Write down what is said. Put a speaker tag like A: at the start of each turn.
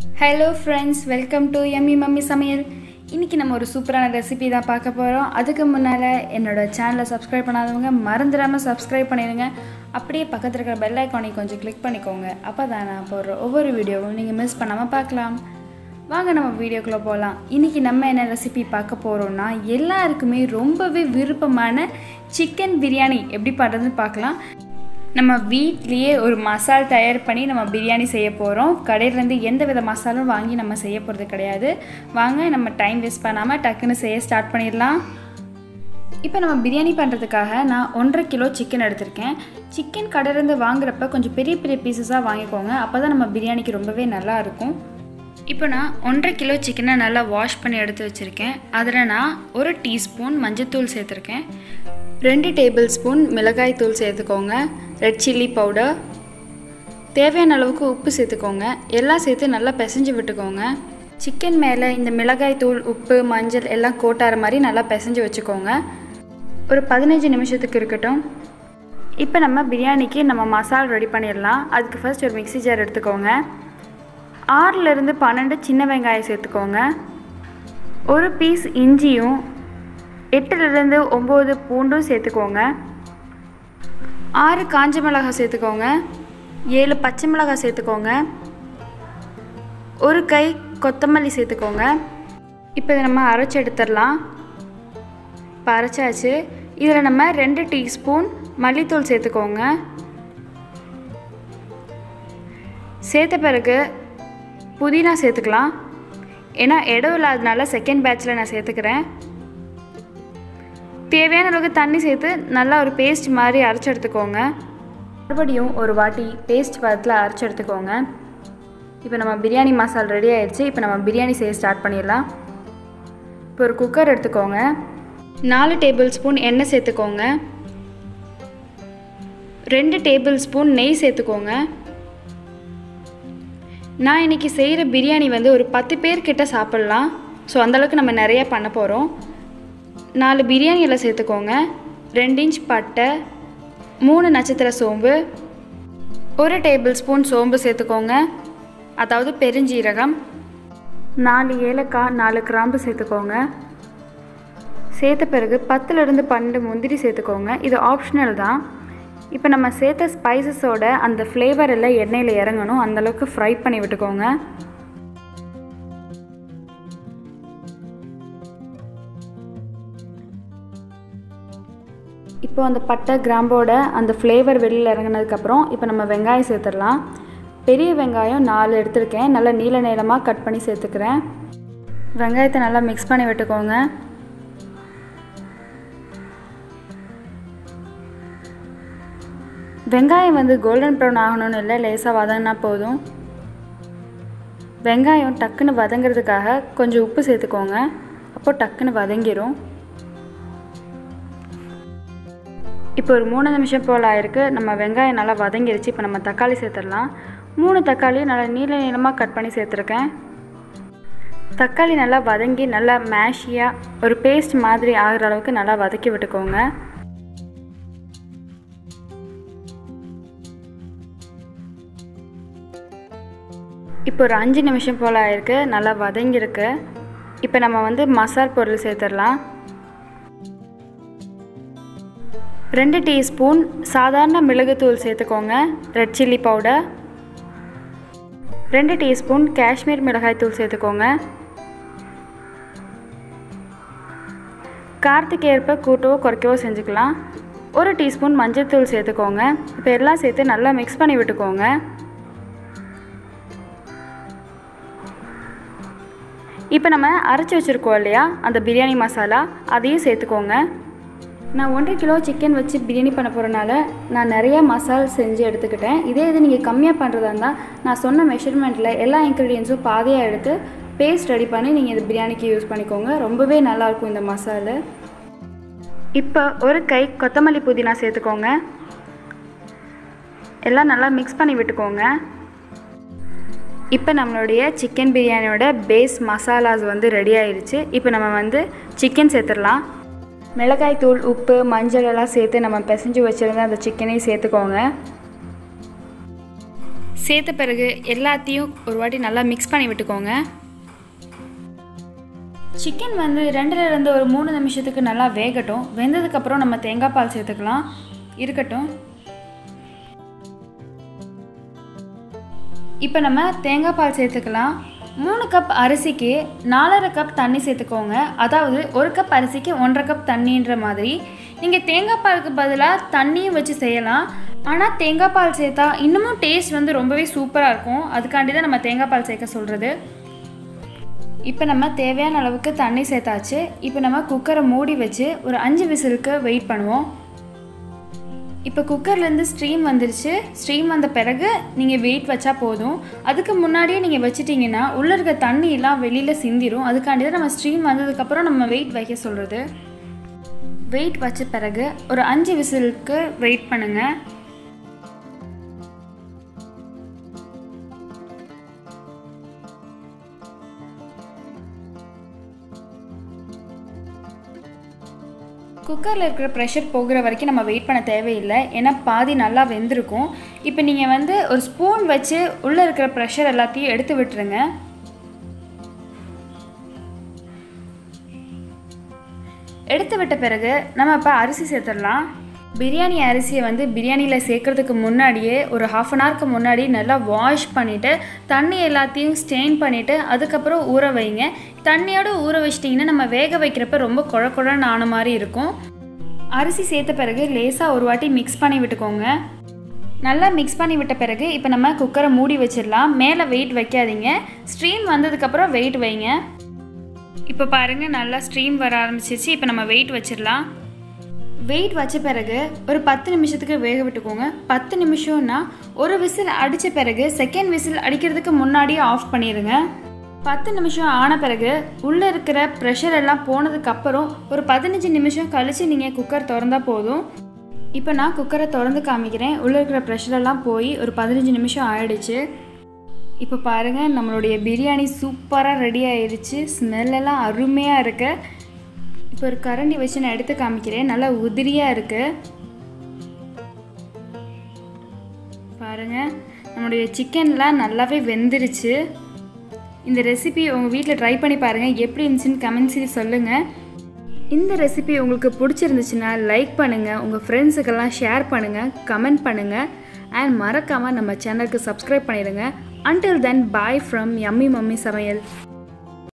A: hello friends welcome to yummy mummy சமையல் இன்றைக்கி நம்ம ஒரு சூப்பரான ரெசிபி தான் பார்க்க போகிறோம் அதுக்கு முன்னால் என்னோடய சேனலை சப்ஸ்கிரைப் பண்ணாதவங்க மறந்துடாமல் சப்ஸ்கிரைப் பண்ணிடுங்க அப்படியே பக்கத்தில் இருக்கிற பெல் ஐக்கானை கொஞ்சம் கிளிக் பண்ணிக்கோங்க அப்போ தான் நான் போடுற ஒவ்வொரு வீடியோவும் நீங்கள் மிஸ் பண்ணாமல் பார்க்கலாம் வாங்க நம்ம வீடியோக்குள்ளே போகலாம் இன்றைக்கி நம்ம என்ன ரெசிபி பார்க்க போகிறோம்னா எல்லாருக்குமே ரொம்பவே விருப்பமான சிக்கன் பிரியாணி எப்படி பண்ணுறதுன்னு பார்க்கலாம் நம்ம வீட்லேயே ஒரு மசால் தயார் பண்ணி நம்ம பிரியாணி செய்ய போகிறோம் கடையிலேருந்து எந்த வித மசாலும் வாங்கி நம்ம செய்ய போகிறது கிடையாது வாங்க நம்ம டைம் வேஸ்ட் பண்ணாமல் டக்குன்னு செய்ய ஸ்டார்ட் பண்ணிடலாம் இப்போ நம்ம பிரியாணி பண்ணுறதுக்காக நான் ஒன்றரை கிலோ சிக்கன் எடுத்திருக்கேன் சிக்கன் கடையிலேருந்து வாங்குறப்ப கொஞ்சம் பெரிய பெரிய பீசஸாக வாங்கிக்கோங்க அப்போ தான் நம்ம பிரியாணிக்கு ரொம்பவே நல்லா இருக்கும் இப்போ நான் ஒன்றரை கிலோ சிக்கனை நல்லா வாஷ் பண்ணி எடுத்து வச்சுருக்கேன் அதில் நான் ஒரு டீஸ்பூன் மஞ்சத்தூள் சேர்த்துருக்கேன் ரெண்டு டேபிள் ஸ்பூன் மிளகாய் தூள் சேர்த்துக்கோங்க ரெட் சில்லி பவுடர் தேவையான அளவுக்கு உப்பு சேர்த்துக்கோங்க எல்லாம் சேர்த்து நல்லா பிசைஞ்சு விட்டுக்கோங்க சிக்கன் மேலே இந்த மிளகாய் தூள் உப்பு மஞ்சள் எல்லாம் கோட்டார மாதிரி நல்லா பிசைஞ்சு வச்சுக்கோங்க ஒரு பதினஞ்சு நிமிஷத்துக்கு இருக்கட்டும் இப்போ நம்ம பிரியாணிக்கு நம்ம மசால் ரெடி பண்ணிடலாம் அதுக்கு ஃபர்ஸ்ட் ஒரு மிக்ஸி ஜார் எடுத்துக்கோங்க ஆறுலேருந்து பன்னெண்டு சின்ன வெங்காயம் சேர்த்துக்கோங்க ஒரு பீஸ் இஞ்சியும் எட்டுலேருந்து ஒம்பது பூண்டும் சேர்த்துக்கோங்க ஆறு காஞ்ச மிளகாய் சேர்த்துக்கோங்க ஏழு பச்சை மிளகாய் சேர்த்துக்கோங்க ஒரு கை கொத்தமல்லி சேர்த்துக்கோங்க இப்போ இதை நம்ம அரைச்சி எடுத்துடலாம் இப்போ அரைச்சாச்சு இதில் நம்ம ரெண்டு டீஸ்பூன் மல்லித்தூள் சேர்த்துக்கோங்க சேர்த்த பிறகு புதினா சேர்த்துக்கலாம் ஏன்னா இடம் இல்லாதனால செகண்ட் பேட்சில் நான் சேர்த்துக்கிறேன் தேவையான அளவுக்கு தண்ணி சேர்த்து நல்லா ஒரு பேஸ்ட் மாதிரி அரைச்சி எடுத்துக்கோங்க மறுபடியும் ஒரு வாட்டி பேஸ்ட் பதத்தில் அரைச்சி எடுத்துக்கோங்க இப்போ நம்ம பிரியாணி மசால் ரெடி ஆயிடுச்சு இப்போ நம்ம பிரியாணி செய்ய ஸ்டார்ட் பண்ணிடலாம் இப்போ ஒரு குக்கர் எடுத்துக்கோங்க நாலு டேபிள் ஸ்பூன் எண்ணெய் சேர்த்துக்கோங்க ரெண்டு டேபிள் ஸ்பூன் நெய் சேர்த்துக்கோங்க நான் இன்றைக்கி செய்கிற பிரியாணி வந்து ஒரு பத்து பேர்கிட்ட சாப்பிட்லாம் ஸோ அந்தளவுக்கு நம்ம நிறையா பண்ண போகிறோம் நாலு பிரியாணி இலை சேர்த்துக்கோங்க ரெண்டு இன்ச் பட்டை மூணு நட்சத்திர சோம்பு ஒரு டேபிள் ஸ்பூன் சோம்பு சேர்த்துக்கோங்க அதாவது பெருஞ்சீரகம் நாலு ஏலக்காய் நாலு கிராம்பு சேர்த்துக்கோங்க சேர்த்த பிறகு பத்துலேருந்து பன்னெண்டு முந்திரி சேர்த்துக்கோங்க இது ஆப்ஷனல் தான் இப்போ நம்ம சேர்த்த ஸ்பைசஸோட அந்த ஃப்ளேவர் எல்லாம் எண்ணெயில் இறங்கணும் அந்தளவுக்கு ஃப்ரை பண்ணி விட்டுக்கோங்க இப்போ அந்த பட்டை கிராம்போட அந்த ஃப்ளேவர் வெளியில் இறங்கினதுக்கப்புறம் இப்போ நம்ம வெங்காயம் சேர்த்துடலாம் பெரிய வெங்காயம் நாலு எடுத்திருக்கேன் நல்லா நீல நீளமாக கட் பண்ணி சேர்த்துக்கிறேன் வெங்காயத்தை நல்லா மிக்ஸ் பண்ணி விட்டுக்கோங்க வெங்காயம் வந்து கோல்டன் ப்ரௌன் ஆகணும்னு இல்லை லேசாக வதங்கினா போதும் வெங்காயம் டக்குன்னு வதங்கிறதுக்காக கொஞ்சம் உப்பு சேர்த்துக்கோங்க அப்போது டக்குன்னு வதங்கிடும் இப்போ ஒரு மூணு நிமிஷம் போல் ஆயிருக்கு நம்ம வெங்காயம் நல்லா வதங்கிருச்சு இப்போ நம்ம தக்காளி சேர்த்துடலாம் மூணு தக்காளியும் நல்லா நீள நீளமாக கட் பண்ணி சேர்த்துருக்கேன் தக்காளி நல்லா வதங்கி நல்லா மேஷியாக ஒரு பேஸ்ட் மாதிரி ஆகிற அளவுக்கு நல்லா வதக்கி விட்டுக்கோங்க இப்போ ஒரு அஞ்சு நிமிஷம் போல் ஆயிருக்கு நல்லா வதங்கியிருக்கு இப்போ நம்ம வந்து மசால் பொருள் சேர்த்துடலாம் ரெண்டு டீஸ்பூன் சாதாரண மிளகுத்தூள் சேர்த்துக்கோங்க ரெட் சில்லி பவுடர் ரெண்டு டீஸ்பூன் காஷ்மீர் மிளகாய் தூள் சேர்த்துக்கோங்க காரத்துக்கு ஏற்ப கூட்டவோ குறைக்கவோ செஞ்சுக்கலாம் ஒரு டீஸ்பூன் மஞ்சள் தூள் சேர்த்துக்கோங்க இப்போ எல்லாம் சேர்த்து நல்லா மிக்ஸ் பண்ணி விட்டுக்கோங்க இப்போ நம்ம அரைச்சி வச்சுருக்கோம் இல்லையா அந்த பிரியாணி மசாலா அதையும் சேர்த்துக்கோங்க நான் ஒன்றரை கிலோ சிக்கன் வச்சு பிரியாணி பண்ண போகிறனால நான் நிறையா மசால் செஞ்சு எடுத்துக்கிட்டேன் இதே இது நீங்கள் கம்மியாக பண்ணுறதா இருந்தால் நான் சொன்ன மெஷர்மெண்ட்டில் எல்லா இன்க்ரீடியன்ஸும் பாதியாக எடுத்து பேஸ்ட் ரெடி பண்ணி நீங்கள் இது பிரியாணிக்கு யூஸ் பண்ணிக்கோங்க ரொம்பவே நல்லாயிருக்கும் இந்த மசாலு இப்போ ஒரு கை கொத்தமல்லி புதினா சேர்த்துக்கோங்க எல்லாம் நல்லா மிக்ஸ் பண்ணி விட்டுக்கோங்க இப்போ நம்மளுடைய சிக்கன் பிரியாணியோட பேஸ் மசாலாஸ் வந்து ரெடி ஆயிடுச்சு இப்போ நம்ம வந்து சிக்கன் சேர்த்துடலாம் மிளகாய் தூள் உப்பு மஞ்சள் எல்லாம் சேர்த்து நம்ம பிசைஞ்சு வச்சுருந்த அந்த சிக்கனையும் சேர்த்துக்கோங்க சேர்த்த பிறகு எல்லாத்தையும் ஒரு வாட்டி நல்லா மிக்ஸ் பண்ணி விட்டுக்கோங்க சிக்கன் வந்து ரெண்டுலேருந்து ஒரு மூணு நிமிஷத்துக்கு நல்லா வேகட்டும் வெந்ததுக்கப்புறம் நம்ம தேங்காய் பால் சேர்த்துக்கலாம் இருக்கட்டும் இப்போ நம்ம தேங்காய் பால் சேர்த்துக்கலாம் மூணு கப் அரிசிக்கு நாலரை கப் தண்ணி சேர்த்துக்கோங்க அதாவது ஒரு கப் அரிசிக்கு ஒன்றரை கப் தண்ணின்ற மாதிரி நீங்கள் தேங்காய் பாலுக்கு பதிலாக தண்ணியும் வச்சு செய்யலாம் ஆனால் தேங்காய் பால் சேர்த்தா இன்னமும் டேஸ்ட் வந்து ரொம்பவே சூப்பராக இருக்கும் அதுக்காண்டி தான் நம்ம தேங்காய் பால் சேர்க்க சொல்கிறது இப்போ நம்ம தேவையான அளவுக்கு தண்ணி சேர்த்தாச்சு இப்போ நம்ம குக்கரை மூடி வச்சு ஒரு அஞ்சு விசிலுக்கு வெயிட் பண்ணுவோம் இப்போ குக்கர்லேருந்து ஸ்ட்ரீம் வந்துருச்சு ஸ்ட்ரீம் வந்த பிறகு நீங்கள் வெயிட் வச்சா போதும் அதுக்கு முன்னாடியே நீங்கள் வச்சிட்டிங்கன்னா உள்ளே இருக்க தண்ணியெல்லாம் வெளியில் சிந்திரும் அதுக்காண்டி தான் நம்ம ஸ்ட்ரீம் வந்ததுக்கப்புறம் நம்ம வெயிட் வைக்க சொல்கிறது வெயிட் வச்ச பிறகு ஒரு அஞ்சு விசிலுக்கு வெயிட் பண்ணுங்கள் குக்கரில் இருக்கிற ப்ரெஷர் போகிற வரைக்கும் நம்ம வெயிட் பண்ண தேவையில்லை ஏன்னா பாதி நல்லா வெந்திருக்கும் இப்போ நீங்கள் வந்து ஒரு ஸ்பூன் வச்சு உள்ளே இருக்கிற ப்ரெஷர் எல்லாத்தையும் எடுத்து விட்டுருங்க எடுத்து விட்ட பிறகு நம்ம இப்போ அரிசி சேர்த்துடலாம் பிரியாணி அரிசியை வந்து பிரியாணியில் சேர்க்குறதுக்கு முன்னாடியே ஒரு ஹாஃப் அன் ஹவருக்கு முன்னாடி நல்லா வாஷ் பண்ணிவிட்டு தண்ணி எல்லாத்தையும் ஸ்டெயின் பண்ணிவிட்டு அதுக்கப்புறம் ஊற வைங்க தண்ணியோடு ஊற வச்சிட்டிங்கன்னா நம்ம வேக வைக்கிறப்ப ரொம்ப குழ குழன்னு ஆன மாதிரி இருக்கும் அரிசி சேர்த்த பிறகு லேசாக ஒரு வாட்டி மிக்ஸ் பண்ணி விட்டுக்கோங்க நல்லா மிக்ஸ் பண்ணி விட்ட பிறகு இப்போ நம்ம குக்கரை மூடி வச்சிடலாம் மேலே வெயிட் வைக்காதீங்க ஸ்ட்ரீம் வந்ததுக்கப்புறம் வெயிட் வைங்க இப்போ பாருங்கள் நல்லா ஸ்ட்ரீம் வர ஆரம்பிச்சிச்சு இப்போ நம்ம வெயிட் வச்சிடலாம் வெயிட் வச்ச பிறகு ஒரு பத்து நிமிஷத்துக்கு வேக விட்டுக்கோங்க பத்து நிமிஷம்னா ஒரு விசில் அடித்த பிறகு செகண்ட் விசில் அடிக்கிறதுக்கு முன்னாடியே ஆஃப் பண்ணிடுங்க பத்து நிமிஷம் ஆன பிறகு உள்ளே இருக்கிற ப்ரெஷர் எல்லாம் போனதுக்கப்புறம் ஒரு பதினஞ்சு நிமிஷம் கழித்து நீங்கள் குக்கர் திறந்தா போதும் இப்போ நான் குக்கரை திறந்து காமிக்கிறேன் உள்ளே இருக்கிற ப்ரெஷர் எல்லாம் போய் ஒரு பதினஞ்சு நிமிஷம் ஆயிடுச்சு இப்போ பாருங்கள் நம்மளுடைய பிரியாணி சூப்பராக ரெடி ஆயிடுச்சு ஸ்மெல்லெல்லாம் அருமையாக இருக்கு இப்போ ஒரு கரண்டி வச்சு நான் எடுத்து காமிக்கிறேன் நல்லா உதிரியாக இருக்குது பாருங்கள் நம்மளுடைய சிக்கன்லாம் நல்லாவே வெந்துருச்சு இந்த ரெசிபி உங்கள் வீட்டில் ட்ரை பண்ணி பாருங்கள் எப்படி இருந்துச்சுன்னு கமெண்ட்ஸில் சொல்லுங்கள் இந்த ரெசிபி உங்களுக்கு பிடிச்சிருந்துச்சுன்னா லைக் பண்ணுங்கள் உங்கள் ஃப்ரெண்ட்ஸுக்கெல்லாம் ஷேர் பண்ணுங்கள் கமெண்ட் பண்ணுங்கள் அண்ட் மறக்காமல் நம்ம சேனலுக்கு சப்ஸ்கிரைப் பண்ணிடுங்க until then bye from yummy mummy சமையல்